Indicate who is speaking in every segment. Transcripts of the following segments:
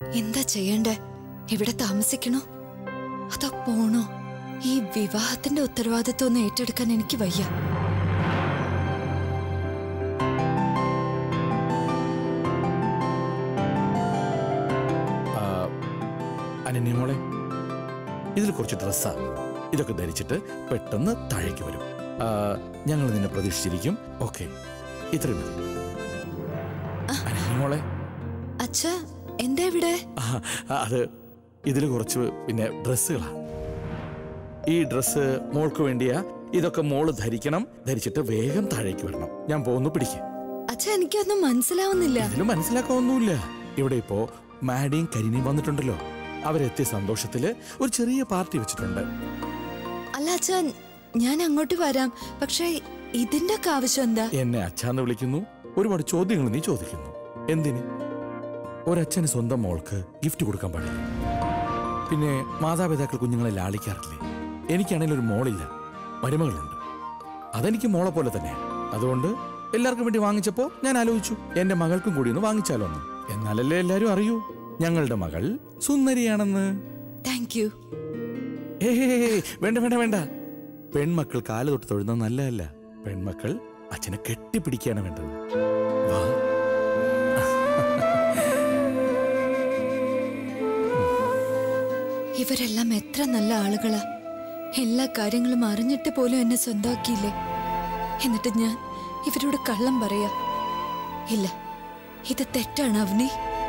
Speaker 1: എന്താ ചെയ്യണ്ടേ ഇവിടെ താമസിക്കണോ അതോ പോണോ ഈ വിവാഹത്തിന്റെ ഉത്തരവാദിത്വം ഒന്ന് ഏറ്റെടുക്കാൻ എനിക്ക് വയ്യ
Speaker 2: അനന്യ മോളെ ഇതിൽ കുറച്ച് ഡ്രസ്സാ ഇതൊക്കെ ധരിച്ചിട്ട് പെട്ടെന്ന് താഴേക്ക് വരും ആ, ഞങ്ങൾ നിന്നെ പ്രതീക്ഷിച്ചിരിക്കും ഓക്കെ ഇത്രയും മതി അനന്യ മോളെ
Speaker 1: അച്ഛ എന്താ ഇവിടെ
Speaker 2: ആ, അത് ഇതിൽ കുറച്ച് പിന്നെ ഡ്രസ്സുകളാ ഈ ഡ്രസ്സ് മോൾക്ക് വേണ്ടിയാ ഇതൊക്കെ മോള് ധരിക്കണം ധരിച്ചിട്ട് വേഗം താഴേക്ക് വരണം ഞാൻ പോകുന്നു പിടിക്ക്
Speaker 1: അച്ഛ എനിക്കൊന്നും മനസ്സിലാവുന്നില്ല
Speaker 2: ഇതിൽ മനസ്സിലാക്കാനൊന്നുമില്ല ഇവിടെ ഇപ്പോ മാഡിയും കരിനിയും വന്നിട്ടുണ്ടല്ലോ അവരെത്തിയ സന്തോഷത്തില് ഒരു ചെറിയ പാർട്ടി വെച്ചിട്ടുണ്ട്
Speaker 1: അല്ല അച്ഛ ഞാൻ അങ്ങോട്ട് വരാം പക്ഷേ ഇതിന്റെ ഒക്കെ ആവശ്യം എന്താ
Speaker 2: എന്നെ അച്ഛാന്ന് വിളിക്കുന്നു ഒരുപാട് ചോദ്യങ്ങൾ നീ ചോദിക്കുന്നു എന്തിന് ഒരച്ഛന് സ്വന്തം മോൾക്ക് ഗിഫ്റ്റ് കൊടുക്കാൻ പാടില്ല പിന്നെ മാതാപിതാക്കൾ കുഞ്ഞുങ്ങളെ ലാളിക്കാറില്ലേ എനിക്കാണെങ്കിൽ ഒരു മോളില്ല മരുമകളുണ്ട് അതെനിക്ക് മോളെ പോലെ തന്നെ അതുകൊണ്ട് എല്ലാവർക്കും വേണ്ടി വാങ്ങിച്ചപ്പോ ഞാൻ ആലോചിച്ചു എന്റെ മകൾക്കും കൂടി ഒന്ന് വാങ്ങിച്ചാലോ എന്ന് എന്നാലല്ലേ എല്ലാരും അറിയൂ ഞങ്ങളുടെ മകൾ സുന്ദരിയാണെന്ന്
Speaker 1: താങ്ക് യു
Speaker 2: ഏ വേണ്ട വേണ്ട വേണ്ട പെൺമക്കൾ കാല് തൊട്ട് തൊഴുന്നത് നല്ലതല്ല പെൺമക്കൾ അച്ഛനെ കെട്ടിപ്പിടിക്കുകയാണ് വേണ്ടത് വാ
Speaker 1: ഇവരെല്ലാം എത്ര നല്ല ആളുകളാ എല്ലാ കാര്യങ്ങളും അറിഞ്ഞിട്ട് പോലും എന്നെ സ്വന്തമാക്കിയില്ലേ എന്നിട്ട് ഞാൻ ഇവരോട് കള്ളം പറയാ ഇല്ല ഇത് തെറ്റാണ് അവനി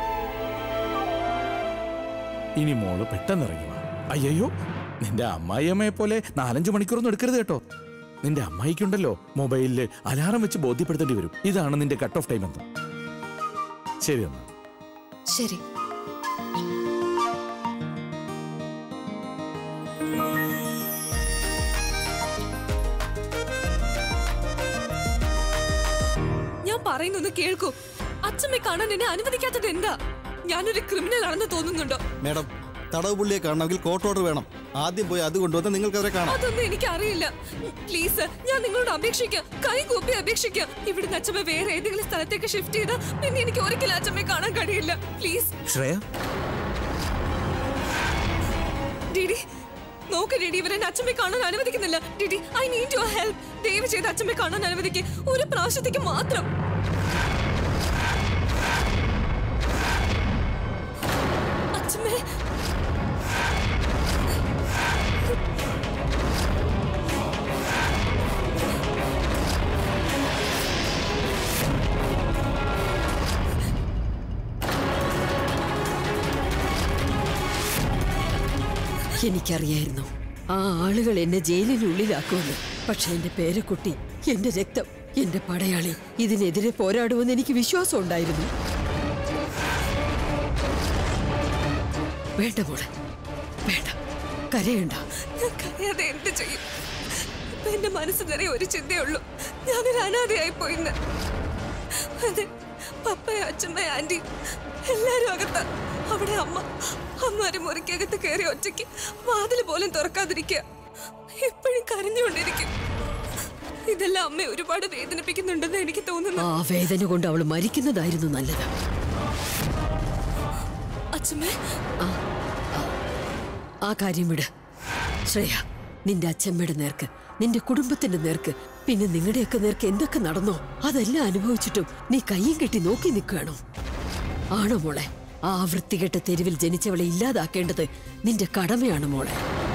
Speaker 2: ഇനി മോള് പെട്ടെന്ന് ഇറങ്ങി വാ അയ്യോ നിന്റെ അമ്മായിയമ്മയെ പോലെ നാലഞ്ച് മണിക്കൂറൊന്നും എടുക്കരുത് കേട്ടോ നിന്റെ അമ്മായിക്കുണ്ടല്ലോ മൊബൈലില് അലാറം വെച്ച് ബോധ്യപ്പെടുത്തേണ്ടി വരും ഇതാണ് നിന്റെ കട്ട് ഓഫ് ടൈം എന്ന് ശരി എന്നാ
Speaker 1: ശരി
Speaker 3: ഞാൻ പറയുന്നൊന്ന് കേൾക്കൂ അച്ഛമ്മയെ കാണാൻ എന്നെ അനുവദിക്കാത്തത് എന്താ ഞാനൊരു ക്രിമിനൽ ആണെന്ന് തോന്നുന്നുണ്ടോ
Speaker 4: മേഡം തടവ് പുള്ളിയെ കാണണമെങ്കിൽ കോർട്ട് ഓർഡർ വേണം ആദ്യം പോയി അത് കൊണ്ടുവന്ന് നിങ്ങൾക്ക് അവരെ കാണാം
Speaker 3: അതൊന്നും എനിക്ക് അറിയില്ല പ്ലീസ് ഞാൻ നിങ്ങളോട് അപേക്ഷിക്കാം കൈ കൂപ്പി അപേക്ഷിക്കാം ഇവിടുന്ന് അച്ഛമ്മ വേറെ ഏതെങ്കിലും സ്ഥലത്തേക്ക് ഷിഫ്റ്റ് ചെയ്താൽ പിന്നെ എനിക്ക് ഒരിക്കലും അച്ഛമ്മയെ കാണാൻ കഴിയില്ല പ്ലീസ്
Speaker 4: ശ്രേയ
Speaker 3: ഡിഡി നോക്ക് ഡിഡി ഇവരെന്നെ അച്ഛമ്മയെ കാണാൻ അനുവദിക്കുന്നില്ല ഡിഡി ഐ നീഡ് യുവർ ഹെൽപ്പ് ദയവ് ചെയ്ത് അച്ഛമ്മയെ കാണാൻ അനുവദിക്ക് ഒരു പ്രാവശ്യത്തേക്ക് മാത്രം അച്ഛമ്മേ
Speaker 5: എനിക്കറിയായിരുന്നു ആ ആളുകൾ എന്നെ ജയിലിനുള്ളിലാക്കുമെന്ന് പക്ഷെ എന്റെ പേരക്കുട്ടി എന്റെ രക്തം എന്റെ പടയാളി ഇതിനെതിരെ പോരാടുമെന്ന് എനിക്ക് വിശ്വാസം ഉണ്ടായിരുന്നു വേണ്ട മോളെ വേണ്ട കരയണ്ട
Speaker 3: ഞാൻ കരയാതെ എന്ത് ചെയ്യും ഇപ്പൊ എന്റെ മനസ്സ് നിറയെ ഒരു ചിന്തയുള്ളൂ ഞാനൊരു അനാഥയായി പോയിന്ന് അതെ പപ്പയും അച്ഛമ്മയും ആന്റി എല്ലാരും അകത്ത അവിടെ അമ്മ അമ്മ ഒരു മുറിക്കകത്ത് കയറി ഒറ്റയ്ക്ക് വാതിൽ പോലും തുറക്കാതിരിക്കുക എപ്പോഴും കരഞ്ഞുകൊണ്ടിരിക്കും ഇതെല്ലാം അമ്മയെ ഒരുപാട് വേദനിപ്പിക്കുന്നുണ്ടെന്ന് എനിക്ക് തോന്നുന്നു
Speaker 5: ആ വേദന കൊണ്ട് അവൾ മരിക്കുന്നതായിരുന്നു നല്ലത്
Speaker 3: അച്ഛമ്മേ
Speaker 5: ആ കാര്യം വിട് ശ്രേയ നിന്റെ അച്ഛമ്മയുടെ നേർക്ക് നിന്റെ കുടുംബത്തിന്റെ നേർക്ക് പിന്നെ നിങ്ങളുടെയൊക്കെ നേർക്ക് എന്തൊക്കെ നടന്നോ അതെല്ലാം അനുഭവിച്ചിട്ടും നീ കയ്യും കെട്ടി നോക്കി നിൽക്കുകയാണോ ആണോ മോളെ ആ വൃത്തികെട്ട തെരുവിൽ ജനിച്ചവളെ ഇല്ലാതാക്കേണ്ടത് നിന്റെ കടമയാണ് മോളെ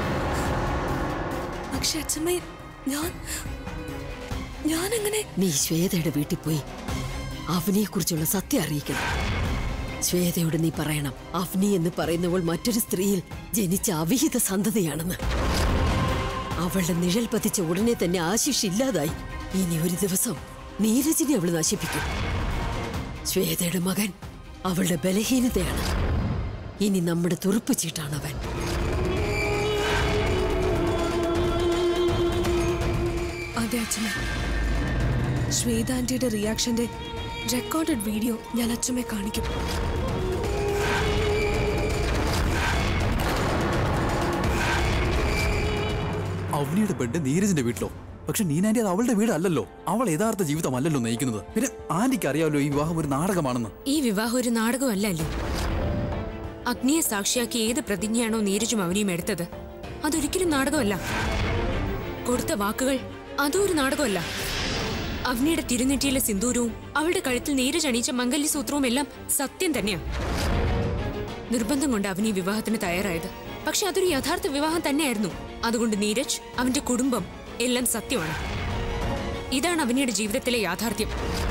Speaker 3: പക്ഷെ അച്ഛമ്മ ഞാൻ ഞാനെങ്ങനെ
Speaker 5: നീ ശ്വേതയുടെ വീട്ടിൽ പോയി അവനെ കുറിച്ചുള്ള സത്യം അറിയിക്കണം ശ്വേതയോട് നീ പറയണം അവനി എന്ന് പറയുന്നവൾ മറ്റൊരു സ്ത്രീയിൽ ജനിച്ച അവിഹിത സന്തതിയാണെന്ന് അവളുടെ നിഴൽ പതിച്ച ഉടനെ തന്നെ ആശിഷ് ഇല്ലാതായി ഇനി ഒരു ദിവസം നീരജിനെ അവൾ നശിപ്പിക്കും ശ്വേതയുടെ മകൻ അവളുടെ ബലഹീനതയാണ് ഇനി നമ്മുടെ തുറുപ്പ് ചീട്ടാണ് അവൻ
Speaker 3: അതെ അച്ഛമ്മ ശ്വേത ആന്റിയുടെ റിയാക്ഷന്റെ റെക്കോർഡഡ് വീഡിയോ ഞാൻ അച്ഛമ്മയെ കാണിക്കും
Speaker 4: അവനിയുടെ ബെഡ് നീരജിന്റെ വീട്ടിലോ പക്ഷെ നീനാന്റി അത് അവളുടെ വീടല്ലല്ലോ അവൾ യഥാർത്ഥ ജീവിതമല്ലല്ലോ നയിക്കുന്നത് പിന്നെ ആന്റിക്ക് അറിയാമല്ലോ ഈ വിവാഹം ഒരു നാടകമാണെന്ന്
Speaker 6: ഈ വിവാഹം ഒരു നാടകമല്ലല്ലോ
Speaker 3: അഗ്നിയെ സാക്ഷിയാക്കി ഏത് പ്രതിജ്ഞയാണോ നീരജും അവനിയും എടുത്തത് അതൊരിക്കലും നാടകമല്ല കൊടുത്ത വാക്കുകൾ അതും ഒരു നാടകമല്ല അവനിയുടെ തിരുനെറ്റിയിലെ സിന്ദൂരവും അവളുടെ കഴുത്തിൽ നീരജ് അണിയിച്ച മംഗല്യസൂത്രവും എല്ലാം സത്യം തന്നെയാണ് നിർബന്ധം കൊണ്ട് അവൻ ഈ വിവാഹത്തിന് തയ്യാറായത് പക്ഷെ അതൊരു യഥാർത്ഥ വിവാഹം തന്നെയായിരുന്നു അതുകൊണ്ട് നീരജ് അവന്റെ കുടുംബം എല്ലാം സത്യമാണ് ഇതാണ് അവനിയുടെ ജീവിതത്തിലെ യാഥാർത്ഥ്യം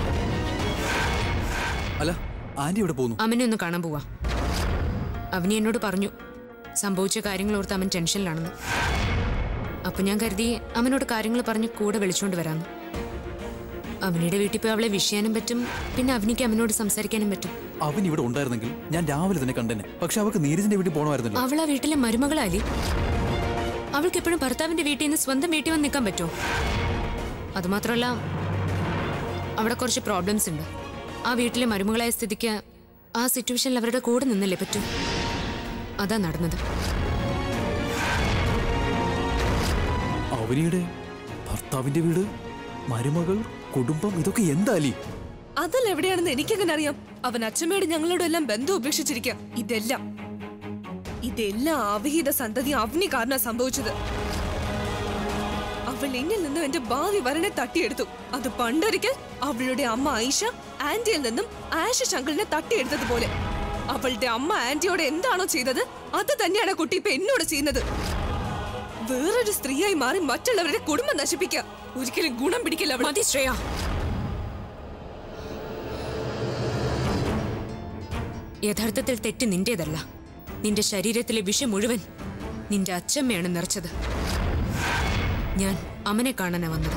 Speaker 4: അല്ല ആന്റി ഇവിടെ പോകുന്നു
Speaker 3: അമ്മനെ ഒന്ന് കാണാൻ പോവാ അവനി എന്നോട് പറഞ്ഞു സംഭവിച്ച കാര്യങ്ങൾ ഓർത്ത് അവൻ ടെൻഷനിലാണെന്ന് അപ്പൊ ഞാൻ കരുതി അവനോട് കാര്യങ്ങൾ പറഞ്ഞ് കൂടെ വിളിച്ചോണ്ട് വരാന്ന് അവനിയുടെ വീട്ടിൽ പോയി അവളെ വിഷയാനും പറ്റും പിന്നെ അവനിക്ക് അവനോട് സംസാരിക്കാനും പറ്റും
Speaker 4: അവൻ ഇവിടെ ഉണ്ടായിരുന്നെങ്കിൽ ഞാൻ രാവിലെ തന്നെ കണ്ടെന്നെ പക്ഷെ അവൾക്ക് നീരജിന്റെ വീട്ടിൽ പോകണമായിരുന്നല്ലോ
Speaker 3: അവൾ ആ വീട്ടിലെ മരുമകളാലി അവൾക്ക് എപ്പോഴും ഭർത്താവിന്റെ വീട്ടിൽ നിന്ന് സ്വന്തം വീട്ടിൽ വന്ന് നിൽക്കാൻ പറ്റുമോ അതുമാത്രമല്ല അവിടെ കുറച്ച് പ്രോബ്ലംസ് ഉണ്ട് ആ വീട്ടിലെ മരുമകളായ സ്ഥിതിക്ക് ആ സിറ്റുവേഷനിൽ അവരുടെ കൂടെ നിന്നല്ലേ പറ്റൂ അതാ നടന്നത്
Speaker 4: അവനിയുടെ ഭർത്താവിന്റെ വീട് മരുമകൾ കുടുംബം ഇതൊക്കെ എന്താലി
Speaker 6: അതല്ല എവിടെയാണെന്ന് എനിക്കെങ്ങനെ അറിയാം അവൻ അച്ഛമ്മയോട് ഞങ്ങളോട് എല്ലാം ബന്ധം ഉപേക്ഷിച്ചിരിക്കാം ഇതെല്ലാം ഇതെല്ലാം അവിഹിത സന്തതി അവനി കാരണം സംഭവിച്ചത് അവൾ എന്നിൽ നിന്നും എന്റെ ഭാവി വരനെ തട്ടിയെടുത്തു അത് പണ്ടൊരിക്കൽ അവളുടെ അമ്മ ഐഷ ആന്റിയിൽ നിന്നും ആഷ ശങ്കളിനെ തട്ടിയെടുത്തതുപോലെ അവളുടെ അമ്മ ആന്റിയോട് എന്താണോ ചെയ്തത് അത് തന്നെയാണ് കുട്ടി ഇപ്പൊ എന്നോട് ചെയ്യുന്നത് വേറൊരു സ്ത്രീയായി മാറി മറ്റുള്ളവരുടെ കുടുംബം നശിപ്പിക്കുക ഒരിക്കലും ഗുണം പിടിക്കില്ല അവൾ
Speaker 3: മതി ശ്രേയ യഥാർത്ഥത്തിൽ തെറ്റ് നിന്റേതല്ല നിന്റെ ശരീരത്തിലെ വിഷം മുഴുവൻ നിന്റെ അച്ചമ്മയാണ് നിറച്ചത് ഞാൻ അമ്മനെ കാണാനാ വന്നത്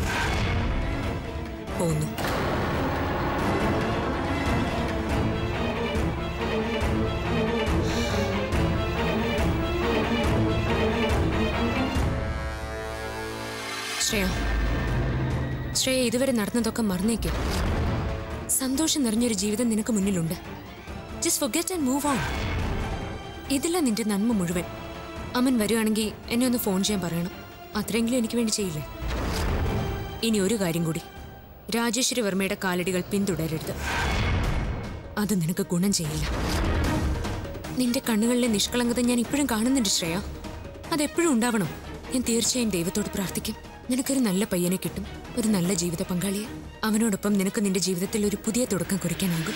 Speaker 3: പോന്നു ശ്രേയ ശ്രേയ ഇതുവരെ നടന്നതൊക്കെ മറന്നേക്കും സന്തോഷം നിറഞ്ഞൊരു ജീവിതം നിനക്ക് മുന്നിലുണ്ട് just forget and move on ഇതില്ല നിന്റെ നന്മ മുഴുവൻ അമ്മൻ വരുവാണെങ്കിൽ എന്നെ ഒന്ന് ഫോൺ ചെയ്യാൻ പറയണം അത്രയെങ്കിലും എനിക്ക് വേണ്ടി ചെയ്യില്ലേ ഇനി ഒരു കാര്യം കൂടി രാജേശ്വരി വർമ്മയുടെ കാലടികൾ പിന്തുടരരുത് അത് നിനക്ക് ഗുണം ചെയ്യില്ല നിന്റെ കണ്ണുകളിലെ നിഷ്കളങ്കത ഞാൻ ഇപ്പോഴും കാണുന്നുണ്ട് ശ്രേയ അതെപ്പോഴും ഉണ്ടാവണം ഞാൻ തീർച്ചയായും ദൈവത്തോട് പ്രാർത്ഥിക്കും നിനക്കൊരു നല്ല പയ്യനെ കിട്ടും ഒരു നല്ല ജീവിത പങ്കാളിയെ അവനോടൊപ്പം നിനക്ക് നിന്റെ ജീവിതത്തിൽ ഒരു പുതിയ തുടക്കം കുറിക്കാനാകും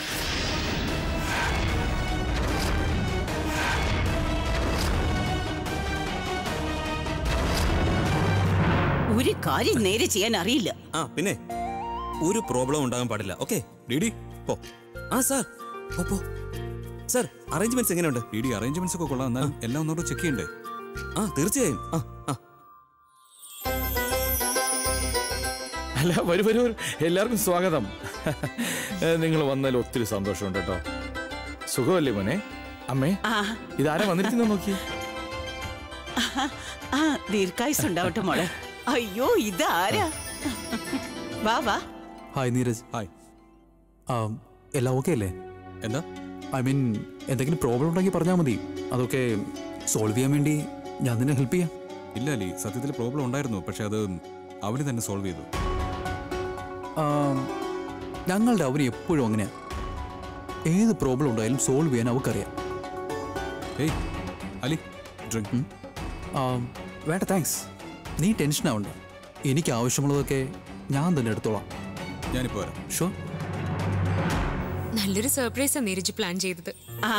Speaker 7: ഒരു കാര്യം നേരെ ചെയ്യാൻ അറിയില്ല
Speaker 8: ആ പിന്നെ ഒരു പ്രോബ്ലം ഉണ്ടാകാൻ പാടില്ല ഓക്കെ ഡിഡി പോ ആ സാർ പോ പോ സാർ അറേഞ്ച്മെന്റ്സ് എങ്ങനെയുണ്ട്
Speaker 9: ഡി അറേഞ്ച്മെന്റ്സ് ഒക്കെ കൊള്ളാം എന്നാൽ എല്ലാം ഒന്നോട്ട് ചെക്ക് ചെയ്യണ്ടേ
Speaker 8: ആ തീർച്ചയായും ആ ആ
Speaker 2: അല്ല വരൂ വരൂ വരൂ. എല്ലാവർക്കും സ്വാഗതം നിങ്ങൾ വന്നതിൽ ഒത്തിരി സന്തോഷമുണ്ട് കേട്ടോ സുഖമല്ലേ മോനെ അമ്മേ
Speaker 7: ആ
Speaker 2: ഇതാരാ വന്നിരിക്കുന്നത് നോക്കി
Speaker 7: ആ ദീർഘായുസ് ഉണ്ടാവട്ടെ മോളെ അയ്യോ ഇതാരാ വാ വാ
Speaker 4: ഹായ് നീരജ്
Speaker 9: ഹായ്
Speaker 4: ആ, എല്ലാം ഓക്കെ അല്ലേ
Speaker 9: എന്താ
Speaker 4: ഐ മീൻ എന്തെങ്കിലും പ്രോബ്ലം ഉണ്ടെങ്കിൽ പറഞ്ഞാൽ മതി അതൊക്കെ സോൾവ് ചെയ്യാൻ വേണ്ടി ഞാൻ നിന്നെ ഹെൽപ്പ് ചെയ്യാം
Speaker 9: ഇല്ല അലി സത്യത്തിൽ പ്രോബ്ലം ഉണ്ടായിരുന്നു പക്ഷെ അത് അവന് തന്നെ സോൾവ് ചെയ്തു
Speaker 4: ആ, ഞങ്ങളുടെ അവന് എപ്പോഴും അങ്ങനെയാ ഏത് പ്രോബ്ലം ഉണ്ടായാലും സോൾവ് ചെയ്യാൻ അവൾക്കറിയാം
Speaker 9: ഏയ് അലി ഡ്രിങ്ക്
Speaker 4: ആ, വേണ്ട താങ്ക്സ് നീ ടെൻഷൻ ആവണ്ട എനിക്ക് ആവശ്യമുള്ളതൊക്കെ ഞാൻ തന്നെ എടുത്തോളാം
Speaker 9: ഞാനിപ്പോ വരാം
Speaker 4: ഷോ
Speaker 3: നല്ലൊരു സർപ്രൈസാണ് നീരജ് പ്ലാൻ ചെയ്തത്
Speaker 7: ആ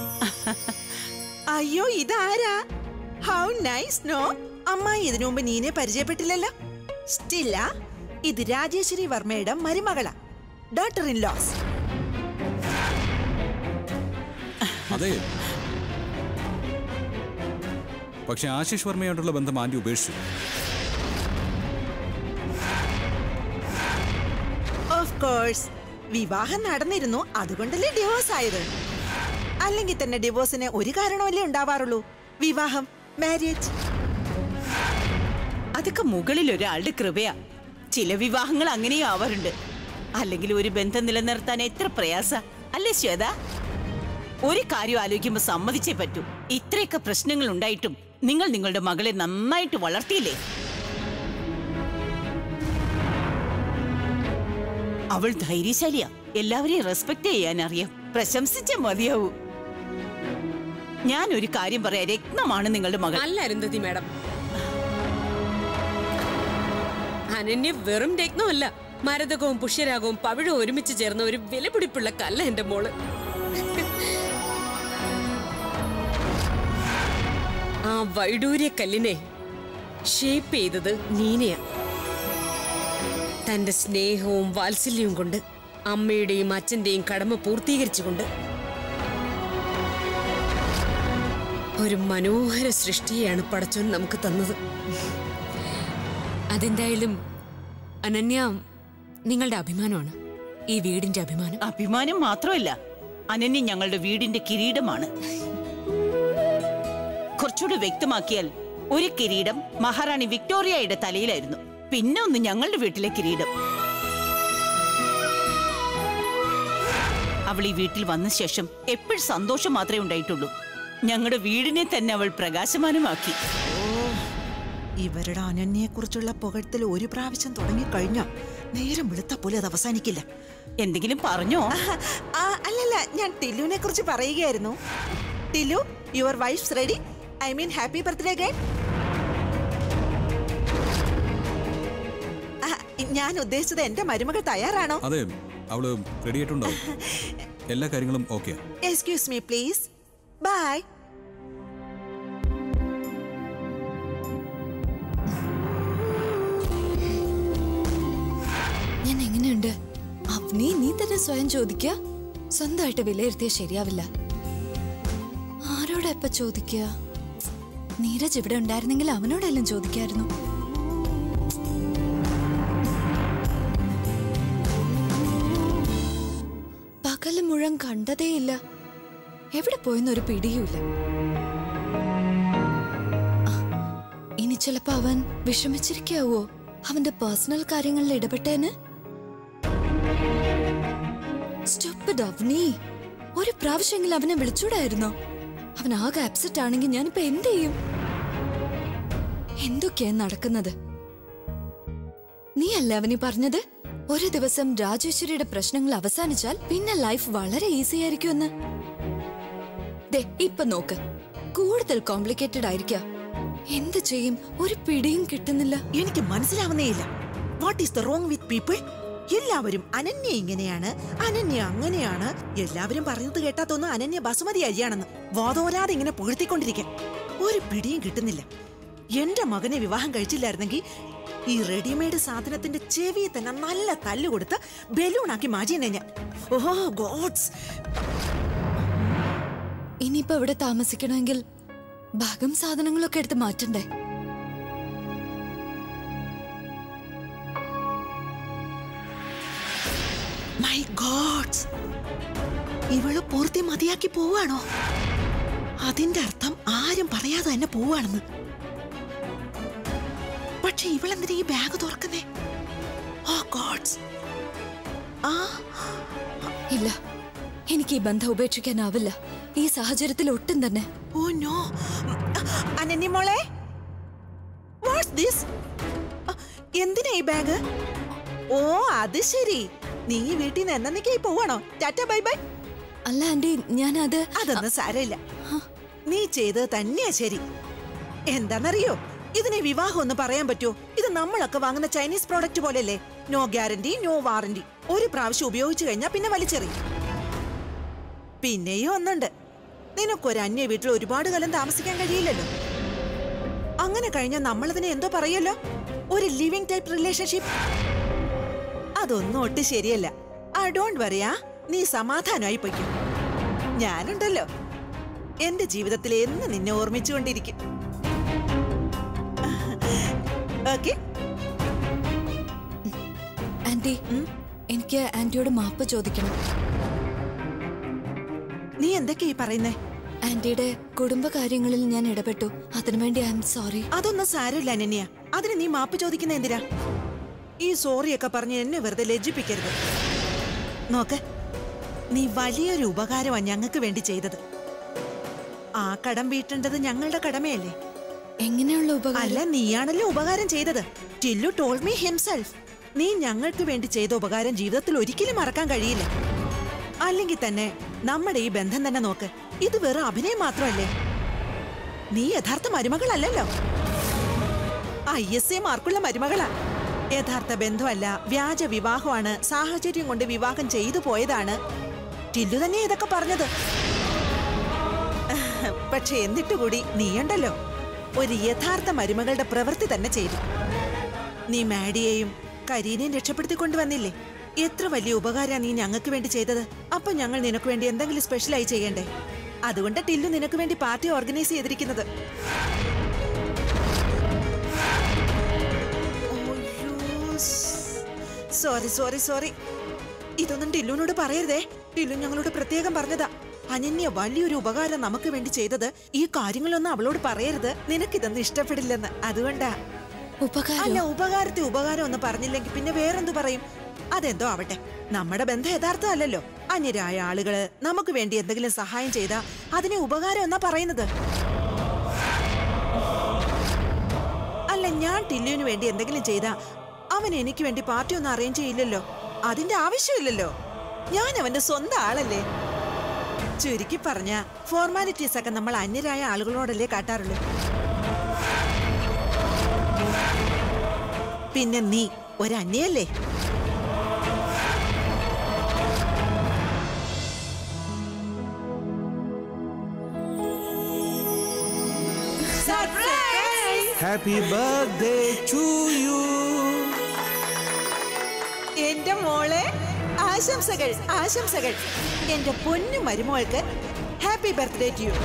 Speaker 10: അയ്യോ ഇതാരാ ഹൗ നൈസ് നോ അമ്മായി ഇതിനു മുമ്പ് നീനെ പരിചയപ്പെട്ടില്ലല്ലോ സ്റ്റില്ല ഇത് രാജേശ്വരി വർമ്മയുടെ മരുമകളാ ഡോട്ടർ ഇൻ ലോസ്
Speaker 9: അതെ പക്ഷെ ആശിഷ് വർമ്മയോടുള്ള ബന്ധം ആന്റി ഉപേക്ഷിച്ചു
Speaker 10: ഓഫ് കോഴ്സ് വിവാഹം നടന്നിരുന്നു അതുകൊണ്ടല്ലേ ഡിവോഴ്സ് ആയത് അല്ലെങ്കിൽ തന്നെ ഡിവോഴ്സിന് ഒരു കാരണമല്ലേ ഉണ്ടാവാറുള്ളൂ വിവാഹം മാരേജ്
Speaker 7: അതൊക്കെ മുകളിൽ ഒരാളുടെ കൃപയാ ചില വിവാഹങ്ങൾ അങ്ങനെയും ആവാറുണ്ട് അല്ലെങ്കിൽ ഒരു ബന്ധം നിലനിർത്താൻ എത്ര പ്രയാസ അല്ലേ ശ്വേത ഒരു കാര്യം ആലോചിക്കുമ്പോൾ സമ്മതിച്ചേ പറ്റൂ ഇത്രയൊക്കെ പ്രശ്നങ്ങൾ ഉണ്ടായിട്ടും നിങ്ങൾ നിങ്ങളുടെ മകളെ നന്നായിട്ട് വളർത്തിയില്ലേ അവൾ ധൈര്യശാലിയാ എല്ലാവരെയും റെസ്പെക്ട് ചെയ്യാൻ അറിയാം പ്രശംസിച്ച മതിയാവൂ ഞാൻ ഒരു കാര്യം പറയാം രത്നമാണ് നിങ്ങളുടെ മകൾ
Speaker 11: അല്ല അരുന്ധതി മാഡം അനന്യ വെറും രത്നമല്ല മരതകവും പുഷ്യരാഗവും പവിഴവും ഒരുമിച്ച് ചേർന്ന ഒരു വിലപിടിപ്പുള്ള കല്ല എന്റെ മോള് ആ വൈഡൂര്യ കല്ലിനെ ഷേപ്പ് ചെയ്തത് നീനയാ തന്റെ സ്നേഹവും വാത്സല്യവും കൊണ്ട് അമ്മയുടെയും അച്ഛന്റെയും കടമ പൂർത്തീകരിച്ചുകൊണ്ട് ഒരു മനോഹര സൃഷ്ടിയെയാണ് പടച്ചോൻ നമുക്ക് തന്നത്
Speaker 3: അതെന്തായാലും അനന്യ നിങ്ങളുടെ അഭിമാനമാണ് ഈ വീടിന്റെ അഭിമാനം
Speaker 7: അഭിമാനം മാത്രമല്ല അനന്യ ഞങ്ങളുടെ വീടിന്റെ കിരീടമാണ് കുറച്ചുകൂടി വ്യക്തമാക്കിയാൽ ഒരു കിരീടം മഹാറാണി വിക്ടോറിയയുടെ തലയിലായിരുന്നു പിന്നെ ഒന്ന് ഞങ്ങളുടെ വീട്ടിലെ കിരീടം അവൾ ഈ വീട്ടിൽ വന്ന ശേഷം എപ്പോഴും സന്തോഷം മാത്രമേ ഉണ്ടായിട്ടുള്ളൂ ഞങ്ങളുടെ വീടിനെ തന്നെ അവൾ പ്രകാശമാനമാക്കി
Speaker 10: ഇവരുടെ അനന്യയെ കുറിച്ചുള്ള പുകഴ്ത്തൽ ഒരു പ്രാവശ്യം തുടങ്ങിക്കഴിഞ്ഞാ നേരം വെളുത്ത പോലെ അത് അവസാനിക്കില്ല
Speaker 7: എന്തെങ്കിലും പറഞ്ഞോ
Speaker 10: ആ, അല്ലല്ല ഞാൻ ടില്ലുവിനെ കുറിച്ച് പറയുകയായിരുന്നു Tillu your wife's ready I mean happy birthday guide ഞാൻ ഉദ്ദേശിച്ചത് എന്റെ മരുമകൾ തയ്യാറാണോ
Speaker 9: അതെ അവള് റെഡി ആയിട്ടുണ്ടാവും എല്ലാ കാര്യങ്ങളും okay
Speaker 10: excuse me please bye
Speaker 1: ഞാൻ എങ്ങനെയുണ്ട് അവനെ നീ തന്നെ സ്വയം ചോദിക്ക സ്വന്തമായിട്ട് വിലയിരുത്തിയ ശരിയാവില്ല ആരോടാ ഇപ്പൊ ചോദിക്കുക നീരജ് ഇവിടെ ഉണ്ടായിരുന്നെങ്കിൽ അവനോടെല്ലാം ചോദിക്കായിരുന്നു പകല് മുഴുവൻ കണ്ടതേയില്ല എവിടെ പോയെന്നൊരു പിടിയുമില്ല ആ, ഇനി ചിലപ്പോ അവൻ വിഷമിച്ചിരിക്കാവോ അവന്റെ പേഴ്സണൽ കാര്യങ്ങളിൽ ഇടപെട്ടേന് Stupid അവനി ഒരു പ്രാവശ്യമെങ്കിലും അവനെ വിളിച്ചൂടായിരുന്നോ അവൻ ആകെ അപ്സെറ്റ് ആണെങ്കിൽ ഞാനിപ്പോ എന്ത് ചെയ്യും എന്തൊക്കെയാ നടക്കുന്നത് നീ അല്ല അവനി പറഞ്ഞത് ഒരു ദിവസം രാജേശ്വരിയുടെ പ്രശ്നങ്ങൾ അവസാനിച്ചാൽ പിന്നെ ലൈഫ് വളരെ ഈസി ആയിരിക്കുമെന്ന് ദേ ഇപ്പൊ നോക്ക് കൂടുതൽ കോംപ്ലിക്കേറ്റഡ് ആയിരിക്കാം എന്ത് ചെയ്യും ഒരു പിടിയും കിട്ടുന്നില്ല
Speaker 10: എനിക്ക് മനസ്സിലാവുന്നേയില്ല what is the wrong with people എല്ലാവരും അനന്യ ഇങ്ങനെയാണ് അനന്യ അങ്ങനെയാണ് എല്ലാവരും പറയുന്നത് കേട്ടാത്തൊന്നും അനന്യ ബസുമതി അരിയാണെന്ന് വാതോരാതെ ഇങ്ങനെ പുകഴ്ത്തിക്കൊണ്ടിരിക്കാൻ ഒരു പിടിയും കിട്ടുന്നില്ല എന്റെ മകനെ വിവാഹം കഴിച്ചില്ലായിരുന്നെങ്കിൽ ഈ റെഡിമെയ്ഡ് സാധനത്തിന്റെ ചെവിയെ തന്നെ നല്ല തല്ല് കൊടുത്ത് ബലൂണാക്കി മാറ്റിയെന്നെ ഞാൻ ഓഹോ ഗോഡ്സ്
Speaker 1: ഇനിയിപ്പോ ഇവിടെ താമസിക്കണമെങ്കിൽ ഭാഗം സാധനങ്ങളൊക്കെ എടുത്ത് മാറ്റണ്ടേ
Speaker 10: മൈ ഗോഡ്സ് ഇവള് പൂർത്തി മതിയാക്കി പോവാണോ അതിന്റെ അർത്ഥം ആരും പറയാതെ തന്നെ പോവാണെന്ന് പക്ഷെ ഇവളെന്തിനാ ഈ ബാഗ് തുറക്കുന്നേ ഓ ഗോഡ്സ് ആ
Speaker 1: ഇല്ല എനിക്ക് ഈ ബന്ധം ഉപേക്ഷിക്കാനാവില്ല ഈ സാഹചര്യത്തിൽ ഒട്ടും തന്നെ
Speaker 10: ഓ നോ അനന്യ മോളെ വാട്ട്സ് ദിസ് എന്തിനാ ഈ ബാഗ് ഓ അത് ശരി നീ ഈ വീട്ടിൽ നിന്ന് എന്നേക്കായി പോവാണോ ടാറ്റ ബൈ ബൈ
Speaker 1: അല്ല ആന്റി ഞാനത്
Speaker 10: അതൊന്നും സാരമില്ല നീ ചെയ്തത് തന്നെയാ ശരി എന്താന്നറിയോ ഇതിനെ വിവാഹം ഒന്ന് പറയാൻ പറ്റുമോ ഇത് നമ്മളൊക്കെ വാങ്ങുന്ന ചൈനീസ് പ്രോഡക്റ്റ് പോലെയല്ലേ നോ ഗ്യാരണ്ടി നോ വാറണ്ടി ഒരു പ്രാവശ്യം ഉപയോഗിച്ചു കഴിഞ്ഞാൽ പിന്നെ വലിച്ചെറിയും പിന്നെയും ഒന്നുണ്ട് നിനക്കൊരു അന്യ വീട്ടിൽ ഒരുപാട് കാലം താമസിക്കാൻ കഴിയില്ലല്ലോ അങ്ങനെ കഴിഞ്ഞാൽ നമ്മളതിനെ എന്തോ പറയല്ലോ ഒരു ലിവിങ് ടൈപ്പ് റിലേഷൻഷിപ്പ് അതൊന്നും ഒട്ടും ശരിയല്ല ആ ഡോണ്ട് പറയാ നീ സമാധാനമായി പൊയ്ക്കും ഞാനുണ്ടല്ലോ എന്റെ ജീവിതത്തിൽ എന്ന് നിന്നെ ഓർമ്മിച്ചുകൊണ്ടിരിക്കും ഓക്കെ
Speaker 1: ആന്റി എനിക്ക് ആന്റിയോട് മാപ്പ് ചോദിക്കണം
Speaker 10: നീ എന്തൊക്കെയാ ഈ പറയുന്നേ
Speaker 1: ആന്റിയുടെ കുടുംബകാര്യങ്ങളിൽ ഞാൻ ഇടപെട്ടു അതിനുവേണ്ടി ഐ എം സോറി
Speaker 10: അതൊന്നും സാരമില്ല അനന്യ അതിന് നീ മാപ്പ് ചോദിക്കുന്ന എന്തിനാ ഈ സോറിയൊക്കെ പറഞ്ഞ് എന്നെ വെറുതെ ലജ്ജിപ്പിക്കരുത് നോക്ക് നീ വലിയൊരു ഉപകാരമാണ് ഞങ്ങൾക്ക് വേണ്ടി ചെയ്തത് ആ കടം വീട്ടേണ്ടത് ഞങ്ങളുടെ കടമയല്ലേ
Speaker 1: എങ്ങനെയുള്ള
Speaker 10: അല്ല
Speaker 1: ഉപകാരം
Speaker 10: നീയാണല്ലോ ഉപകാരം ചെയ്തത് ടില്ലു ടോൾ മീ ഹിംസെൽഫ് നീ ഞങ്ങൾക്ക് വേണ്ടി ചെയ്ത ഉപകാരം ജീവിതത്തിൽ ഒരിക്കലും മറക്കാൻ കഴിയില്ല അല്ലെങ്കിൽ തന്നെ നമ്മുടെ ഈ ബന്ധം തന്നെ നോക്ക് ഇത് വെറും അഭിനയം മാത്രമല്ലേ നീ യഥാർത്ഥ മരുമകളല്ലല്ലോ ഐ എസ് എ മാർക്കുള്ള മരുമകളാ യഥാർത്ഥ ബന്ധമല്ല വ്യാജ വിവാഹമാണ് സാഹചര്യം കൊണ്ട് വിവാഹം ചെയ്തു പോയതാണ് ടില്ലു തന്നെ ഇതൊക്കെ പറഞ്ഞത് പക്ഷെ എന്നിട്ട് കൂടി നീയുണ്ടല്ലോ ഒരു യഥാർത്ഥ മരുമകളുടെ പ്രവൃത്തി തന്നെ ചെയ്തു നീ മാഡിയെയും കരീനെയും രക്ഷപ്പെടുത്തിക്കൊണ്ടുവന്നില്ലേ എത്ര വലിയ ഉപകാരമാണ് നീ ഞങ്ങൾക്ക് വേണ്ടി ചെയ്തത് അപ്പൊ ഞങ്ങൾ നിനക്ക് വേണ്ടി എന്തെങ്കിലും സ്പെഷ്യലായി ചെയ്യണ്ടേ അതുകൊണ്ട് ടില്ലു നിനക്ക് വേണ്ടി പാർട്ടി ഓർഗനൈസ് ചെയ്തിരിക്കുന്നത് സോറി സോറി സോറി ഇതൊന്നും ടില്ലുവിനോട് പറയരുതേ ടില്ലു ഞങ്ങളോട് പ്രത്യേകം പറഞ്ഞതാ അനന്യ വലിയൊരു ഉപകാരം നമുക്ക് വേണ്ടി ചെയ്തത് ഈ കാര്യങ്ങളൊന്നും അവളോട് പറയരുത് നിനക്കിതൊന്നും ഇഷ്ടപ്പെടില്ലെന്ന് അതുകൊണ്ടാ
Speaker 1: ഉപകാരം
Speaker 10: അല്ല ഉപകാരത്തെ ഉപകാരം ഒന്ന് പറഞ്ഞില്ലെങ്കിൽ പിന്നെ വേറെന്തു പറയും അതെന്തോ ആവട്ടെ നമ്മുടെ ബന്ധം യഥാർത്ഥമല്ലല്ലോ അന്യരായ ആളുകള് നമുക്ക് വേണ്ടി എന്തെങ്കിലും സഹായം ചെയ്താ അതിനെ ഉപകാരം എന്നാ പറയുന്നത് അല്ല ഞാൻ ടില്ലുവിന് വേണ്ടി എന്തെങ്കിലും ചെയ്താ അവൻ എനിക്ക് വേണ്ടി പാർട്ടി ഒന്നും അറേഞ്ച് ചെയ്യില്ലല്ലോ അതിന്റെ ആവശ്യമില്ലല്ലോ ഞാൻ അവന്റെ സ്വന്തം ആളല്ലേ ചുരുക്കി പറഞ്ഞ ഫോർമാലിറ്റീസ് ഒക്കെ നമ്മൾ അന്യരായ ആളുകളോടല്ലേ കാട്ടാറുള്ളൂ പിന്നെ നീ ഒരന്യല്ലേ
Speaker 2: ഹാപ്പി ബർത്ത്ഡേ ടു യു
Speaker 10: എന്റെ മോളെ ആശംസകൾ ആശംസകൾ എന്റെ പൊന്നു മരുമോൾക്ക് ഹാപ്പി ബർത്ത്ഡേ ടു യു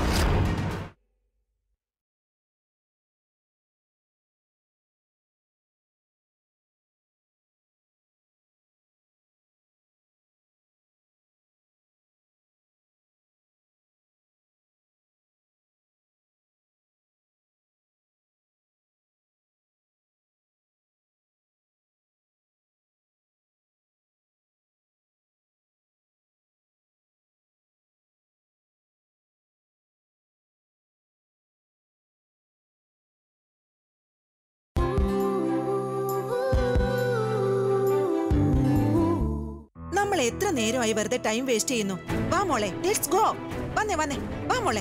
Speaker 10: നമ്മൾ എത്ര നേരമായി വെറുതെ ടൈം വേസ്റ്റ് ചെയ്യുന്നു വാ മോളെ ലെറ്റ്സ് ഗോ വന്നേ വന്നേ വാ മോളെ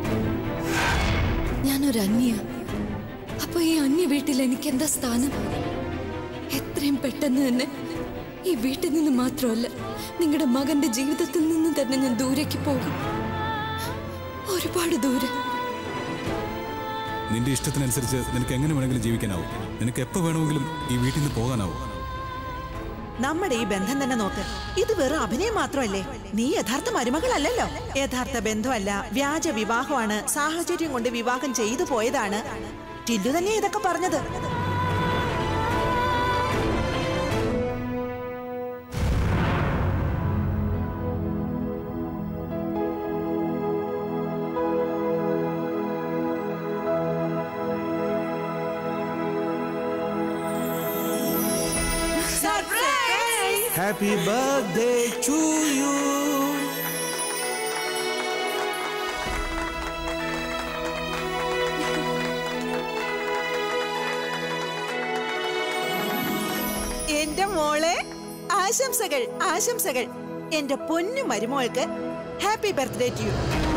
Speaker 1: ഞാനൊരു അന്യ അപ്പൊ ഈ അന്യ വീട്ടിൽ എനിക്ക് എന്താ സ്ഥാനം എത്രയും പെട്ടെന്ന് തന്നെ ഈ വീട്ടിൽ നിന്ന് മാത്രമല്ല നിങ്ങളുടെ മകന്റെ ജീവിതത്തിൽ നിന്ന് തന്നെ ഞാൻ ദൂരേക്ക് പോകും ഒരുപാട് ദൂരെ
Speaker 9: നിന്റെ ഇഷ്ടത്തിനനുസരിച്ച് നിനക്ക് എങ്ങനെ വേണമെങ്കിലും ജീവിക്കാനാവും നിനക്ക് എപ്പോൾ വേണമെങ്കിലും ഈ വീട്ടിൽ നിന്ന് പോകാനാവും
Speaker 10: നമ്മുടെ ഈ ബന്ധം തന്നെ നോക്ക് ഇത് വെറും അഭിനയം മാത്രമല്ലേ നീ യഥാർത്ഥ മരുമകളല്ലല്ലോ യഥാർത്ഥ ബന്ധമല്ല വ്യാജ വിവാഹമാണ് സാഹചര്യം കൊണ്ട് വിവാഹം ചെയ്തു പോയതാണ് ടില്ലു തന്നെ ഇതൊക്കെ പറഞ്ഞത്
Speaker 2: ഹാപ്പി ബർത്ത്ഡേ ടു യു
Speaker 10: എന്റെ മോളെ ആശംസകൾ ആശംസകൾ എന്റെ പൊന്നു മരുമോൾക്ക് ഹാപ്പി ബർത്ത്ഡേ ടു യു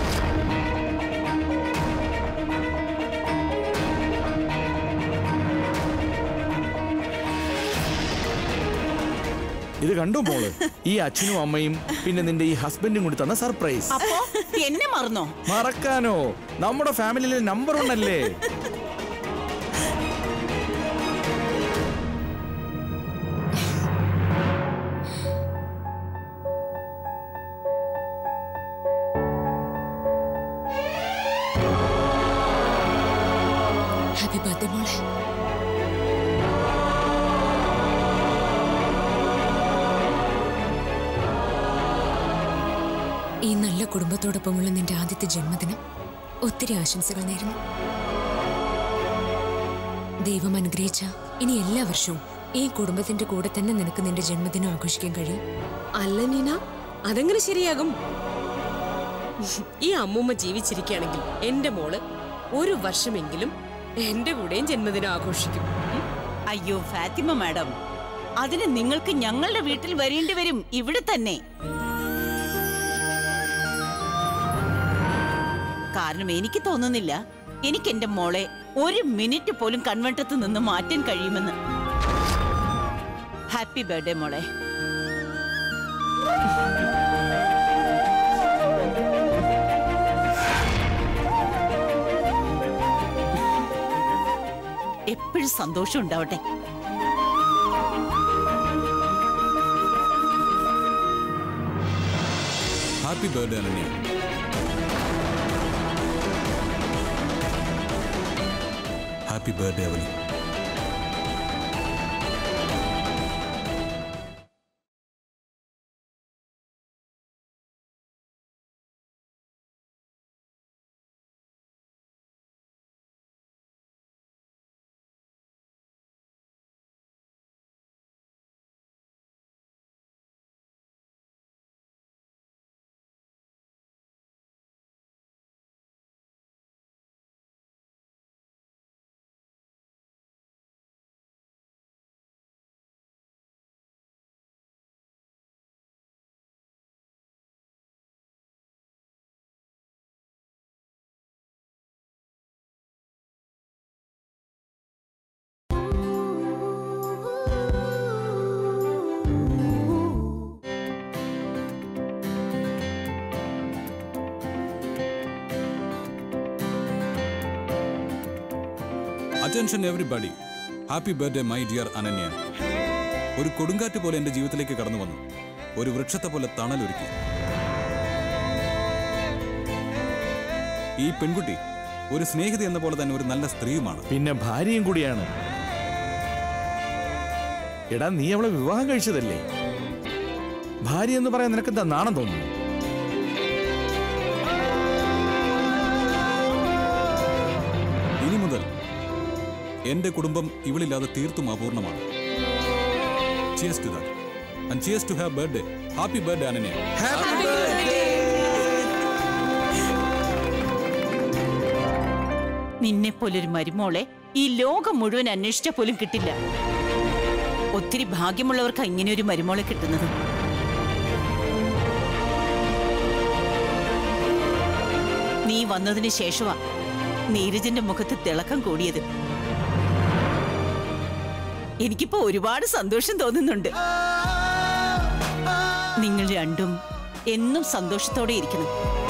Speaker 2: ഇത് കണ്ടോ മോള് ഈ അച്ഛനും അമ്മയും പിന്നെ നിന്റെ ഈ ഹസ്ബൻഡും കൂടി തന്ന സർപ്രൈസ്
Speaker 7: അപ്പോ എന്നെ മറന്നോ
Speaker 2: മറക്കാനോ നമ്മുടെ ഫാമിലിയിലെ നമ്പർ വൺ അല്ലേ
Speaker 1: ഹാപ്പി ബർത്ത്ഡേ മോളെ ഈ നല്ല കുടുംബത്തോടൊപ്പമുള്ള നിന്റെ ആദ്യത്തെ ജന്മദിനം ഒത്തിരി ആശംസകൾ നേരുന്നു ദൈവം അനുഗ്രഹിച്ച ഇനി എല്ലാ വർഷവും ഈ കുടുംബത്തിന്റെ കൂടെ തന്നെ നിനക്ക് നിന്റെ ജന്മദിനം ആഘോഷിക്കാൻ കഴിയും
Speaker 11: അല്ല നീന അതെങ്ങനെ ശരിയാകും ഈ അമ്മൂമ്മ ജീവിച്ചിരിക്കുകയാണെങ്കിൽ എന്റെ മോള് ഒരു വർഷമെങ്കിലും എന്റെ കൂടെയും ജന്മദിനം ആഘോഷിക്കും ഉം.
Speaker 7: അയ്യോ ഫാത്തിമ മാഡം അതിന് നിങ്ങൾക്ക് ഞങ്ങളുടെ വീട്ടിൽ വരേണ്ടി വരും ഇവിടെ തന്നെ കാരണം എനിക്ക് തോന്നുന്നില്ല എനിക്ക് എന്റെ മോളെ ഒരു മിനിറ്റ് പോലും കൺവെട്ടത്ത് നിന്ന് മാറ്റാൻ കഴിയുമെന്ന് ഹാപ്പി ബർത്ത്ഡേ മോളെ എപ്പോഴും സന്തോഷം ഉണ്ടാവട്ടെ
Speaker 9: happy birthday Ananya happy birthday Avani attention everybody happy birthday my dear Ananya ഒരു കൊടുങ്കാറ്റ് പോലെ എന്റെ ജീവിതത്തിലേക്ക് കടന്നു വന്നു ഒരു വൃക്ഷത്തെ പോലെ തണലൊരുക്കി ഈ പെൺകുട്ടി ഒരു സ്നേഹിത എന്ന പോലെ തന്നെ ഒരു നല്ല സ്ത്രീയുമാണ്
Speaker 2: പിന്നെ ഭാര്യയും കൂടിയാണ് എടാ നീ അവളെ വിവാഹം കഴിച്ചതല്ലേ ഭാര്യ എന്ന് പറയാൻ നിനക്ക് എന്താ നാണം തോന്നുന്നു
Speaker 9: ഇനി മുതൽ എന്റെ കുടുംബം ഇവളില്ലാതെ തീർത്തും അപൂർണമാണ് cheers to that and cheers to have birthday happy birthday Ananya
Speaker 7: നിന്നെ പോലൊരു മരുമോളെ ഈ ലോകം മുഴുവൻ അന്വേഷിച്ച പോലും കിട്ടില്ല ഒത്തിരി ഭാഗ്യമുള്ളവർക്ക് ഇങ്ങനെ ഒരു മരുമോളെ കിട്ടുന്നത് നീ വന്നതിന് ശേഷമാ നീരജന്റെ മുഖത്ത് തിളക്കം കൂടിയത് എനിക്കിപ്പോ ഒരുപാട് സന്തോഷം തോന്നുന്നുണ്ട് നിങ്ങൾ രണ്ടും എന്നും സന്തോഷത്തോടെ ഇരിക്കണം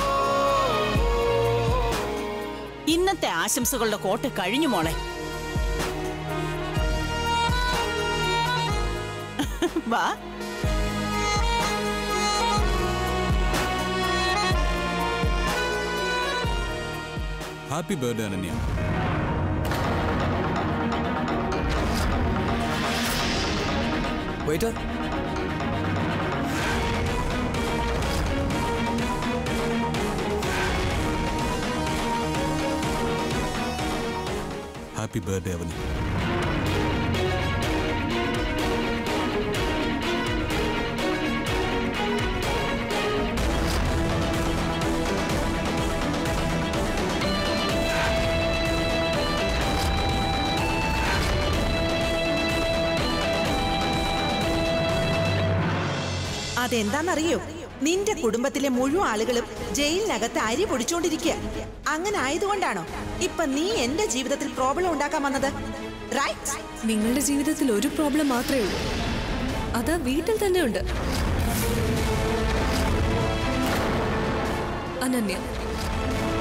Speaker 7: ഇന്നത്തെ ആശംസകളുടെ കോട്ട് കഴിഞ്ഞു മോളെ വാ
Speaker 9: happy birthday Ananya
Speaker 8: waiter
Speaker 9: happy birthday Avani
Speaker 10: അതെന്താന്നറിയോ നിന്റെ കുടുംബത്തിലെ മുഴുവൻ ആളുകളും ജയിലിനകത്ത് അരി പൊടിച്ചോണ്ടിരിക്കുക അങ്ങനെ ആയതുകൊണ്ടാണോ ഇപ്പൊ നീ എന്റെ ജീവിതത്തിൽ പ്രോബ്ലം ഉണ്ടാക്കാൻ വന്നത് റൈറ്റ്
Speaker 6: നിങ്ങളുടെ ജീവിതത്തിൽ ഒരു പ്രോബ്ലം മാത്രമേ ഉള്ളൂ അതാ വീട്ടിൽ തന്നെ ഉണ്ട് അനന്യ